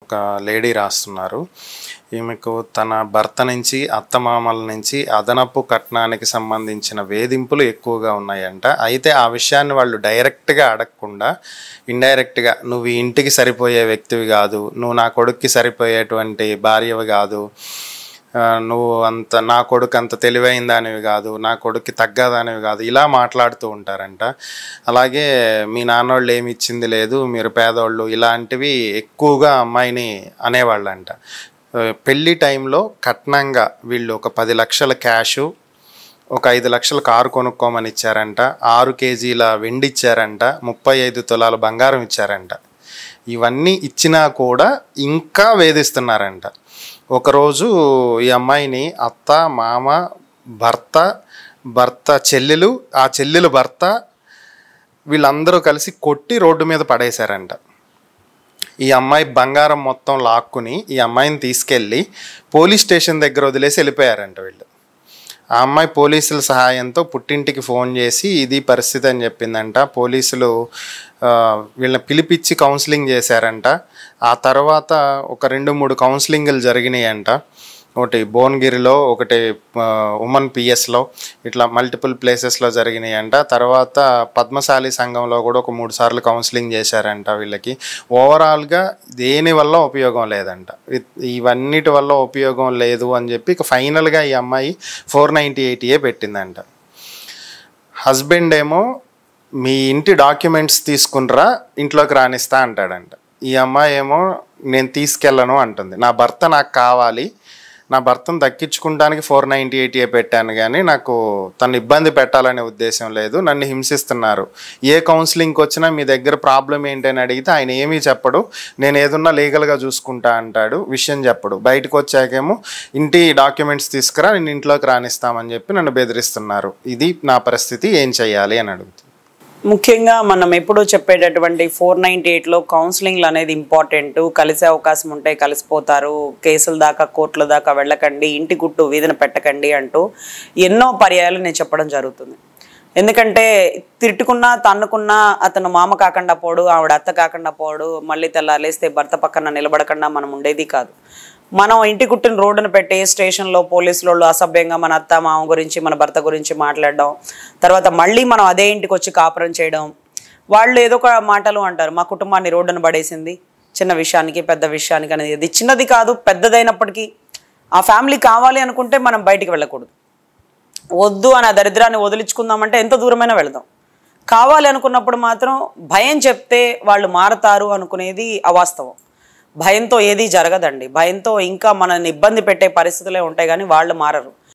ఒక లేడీ రాస్తున్నారు ఈమెకు తన భర్త నుంచి అత్తమామల నుంచి అదనపు కట్నానికి సంబంధించిన వేధింపులు ఎక్కువగా ఉన్నాయంట అయితే ఆ విషయాన్ని వాళ్ళు డైరెక్ట్గా అడగకుండా ఇండైరెక్ట్గా నువ్వు ఈ ఇంటికి సరిపోయే వ్యక్తివి కాదు నువ్వు నా కొడుక్కి సరిపోయేటువంటి భార్యవి కాదు ఆ, నువ్వు అంత నా కొడుకు అంత తెలివైన దానివి కాదు నా కొడుక్కి తగ్గదానివి కాదు ఇలా మాట్లాడుతూ ఉంటారంట అలాగే మీ నాన్నోళ్ళు ఏమి ఇచ్చింది లేదు మీరు పేదోళ్ళు ఇలాంటివి ఎక్కువగా అమ్మాయిని అనేవాళ్ళంట ఆ, పెళ్లి టైంలో కట్నంగా వీళ్ళు ఒక పది లక్షల క్యాషు ఒక ఐదు లక్షల కారు కొనుక్కోమని ఇచ్చారంట ఆరు కేజీల వెండి ఇచ్చారంట ముప్పై ఐదు తులాల బంగారం ఇచ్చారంట ఇవన్నీ ఇచ్చినా కూడా ఇంకా వేధిస్తున్నారంట ఒకరోజు ఈ అమ్మాయిని అత్త మామ భర్త భర్త చెల్లెలు ఆ చెల్లెలు భర్త వీళ్ళందరూ కలిసి కొట్టి రోడ్డు మీద పడేశారంట ఈ అమ్మాయి బంగారం మొత్తం లాక్కుని ఈ అమ్మాయిని తీసుకెళ్ళి పోలీస్ స్టేషన్ దగ్గర వదిలేసి వెళ్ళిపోయారంట వీళ్ళు ఆ అమ్మాయి పోలీసుల సహాయంతో పుట్టింటికి ఫోన్ చేసి ఇది పరిస్థితి అని చెప్పిందంట పోలీసులు ఆ, వీళ్ళని పిలిపించి కౌన్సిలింగ్ చేశారంట ఆ తర్వాత ఒక రెండు మూడు కౌన్సిలింగ్లు జరిగినాయంట ఒకటి భువనగిరిలో ఒకటి ఆ, ఉమన్ పిఎస్లో ఇట్లా మల్టిపుల్ ప్లేసెస్లో జరిగినాయంట తర్వాత పద్మశాలి సంఘంలో కూడా ఒక మూడు సార్లు కౌన్సిలింగ్ చేశారంట వీళ్ళకి ఓవరాల్గా దేని వల్ల ఉపయోగం లేదంట ఇ- ఇవన్నిటి వల్ల ఉపయోగం లేదు అని చెప్పి ఇక ఫైనల్గా ఈ అమ్మాయి ఫోర్ నైంటీ ఎయిట్ ఏ పెట్టిందంట హస్బెండ్ ఏమో మీ ఇంటి డాక్యుమెంట్స్ తీసుకునిరా ఇంట్లోకి రానిస్తా అంటాడంట ఈ అమ్మాయి ఏమో నేను తీసుకెళ్ళను అంటుంది నా భర్త నాకు కావాలి నా భర్తను దక్కించుకుంటానికి ఫోర్ నైంటీ ఎయిట్ ఏ పెట్టాను కానీ నాకు తను ఇబ్బంది పెట్టాలనే ఉద్దేశం లేదు నన్ను హింసిస్తున్నారు ఏ కౌన్సిలింగ్కి వచ్చినా మీ దగ్గర ప్రాబ్లం ఏంటని అడిగితే ఆయన ఏమీ చెప్పడు నేను ఏదున్నా లీగల్గా చూసుకుంటా అంటాడు విషయం చెప్పడు బయటకు వచ్చాకేమో ఇంటి డాక్యుమెంట్స్ తీసుకురా నేను ఇంట్లోకి రానిస్తామని చెప్పి నన్ను బెదిరిస్తున్నారు ఇది నా పరిస్థితి ఏం చేయాలి అని అడుగుతుంది ముఖ్యంగా మనం ఎప్పుడూ చెప్పేటటువంటి ఫోర్ నైంటీ ఎయిట్లో కౌన్సిలింగ్లు అనేది ఇంపార్టెంట్ కలిసే అవకాశం ఉంటే కలిసిపోతారు కేసుల దాకా కోర్టుల దాకా వెళ్ళకండి ఇంటి గుట్టు వీధిన పెట్టకండి అంటూ ఎన్నో పర్యాయాలు నేను చెప్పడం జరుగుతుంది ఎందుకంటే తిట్టుకున్నా తన్నుకున్నా అతను మామ కాకుండా పోడు ఆవిడ అత్త కాకుండా పోడు మళ్ళీ తెల్లాలేస్తే భర్త పక్కన నిలబడకుండా మనం ఉండేది కాదు మనం ఇంటి కుట్టిన రోడ్డును పెట్టి స్టేషన్లో పోలీసులు వాళ్ళు అసభ్యంగా మన అత్త మామ గురించి మన భర్త గురించి మాట్లాడడం తర్వాత మళ్ళీ మనం అదే ఇంటికి వచ్చి కాపురం చేయడం వాళ్ళు ఏదో ఒక మాటలు అంటారు మా కుటుంబాన్ని రోడ్డున పడేసింది చిన్న విషయానికి పెద్ద విషయానికి అనేది ఇది చిన్నది కాదు పెద్దదైనప్పటికీ ఆ ఫ్యామిలీ కావాలి అనుకుంటే మనం బయటికి వెళ్ళకూడదు వద్దు అని ఆ దరిద్రాన్ని వదిలించుకుందామంటే ఎంత దూరమైనా వెళదాం కావాలి అనుకున్నప్పుడు మాత్రం భయం చెప్తే వాళ్ళు మారతారు అనుకునేది అవాస్తవం భయంతో ఏదీ జరగదండి భయంతో ఇంకా మనల్ని ఇబ్బంది పెట్టే పరిస్థితులే ఉంటాయి కానీ వాళ్ళు మారరు